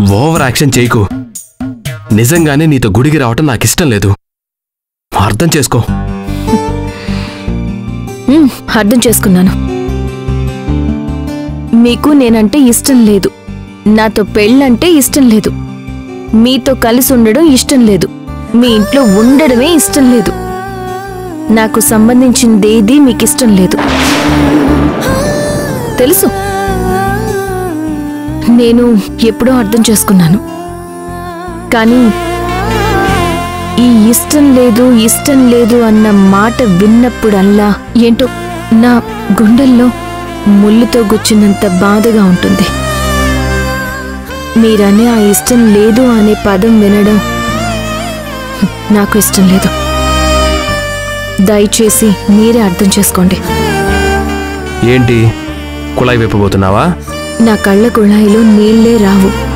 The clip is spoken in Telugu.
ఓవర్ యాక్షన్ చేయకు నిజంగానే నీతో గుడికి రావటం నాకు ఇష్టం లేదు అర్థం చేసుకో ఉమ్, అర్థం చేసుకున్నాను మీకు నేనంటే ఇష్టం లేదు నాతో పెళ్ళంటే ఇష్టం లేదు మీతో కలిసి ఉండడం ఇష్టం లేదు మీ ఇంట్లో ఉండడమే ఇష్టం లేదు నాకు సంబంధించిందేది మీకు ఇష్టం లేదు తెలుసు నేను ఎప్పుడో అర్థం చేసుకున్నాను కానీ ఈ ఇష్టం లేదు ఇష్టం లేదు అన్న మాట విన్నప్పుడల్లా ఏంటో నా గుండెల్లో ముళ్ళుతో గుచ్చినంత బాధగా ఉంటుంది మీరనే ఆ ఇష్టం లేదు అనే పదం వినడం నాకు ఇష్టం లేదు దయచేసి మీరే అర్థం చేసుకోండి ఏంటి కుళాయి విప్పబోతున్నావా నా కళ్ళ కుళాయిలో నీళ్లే రావు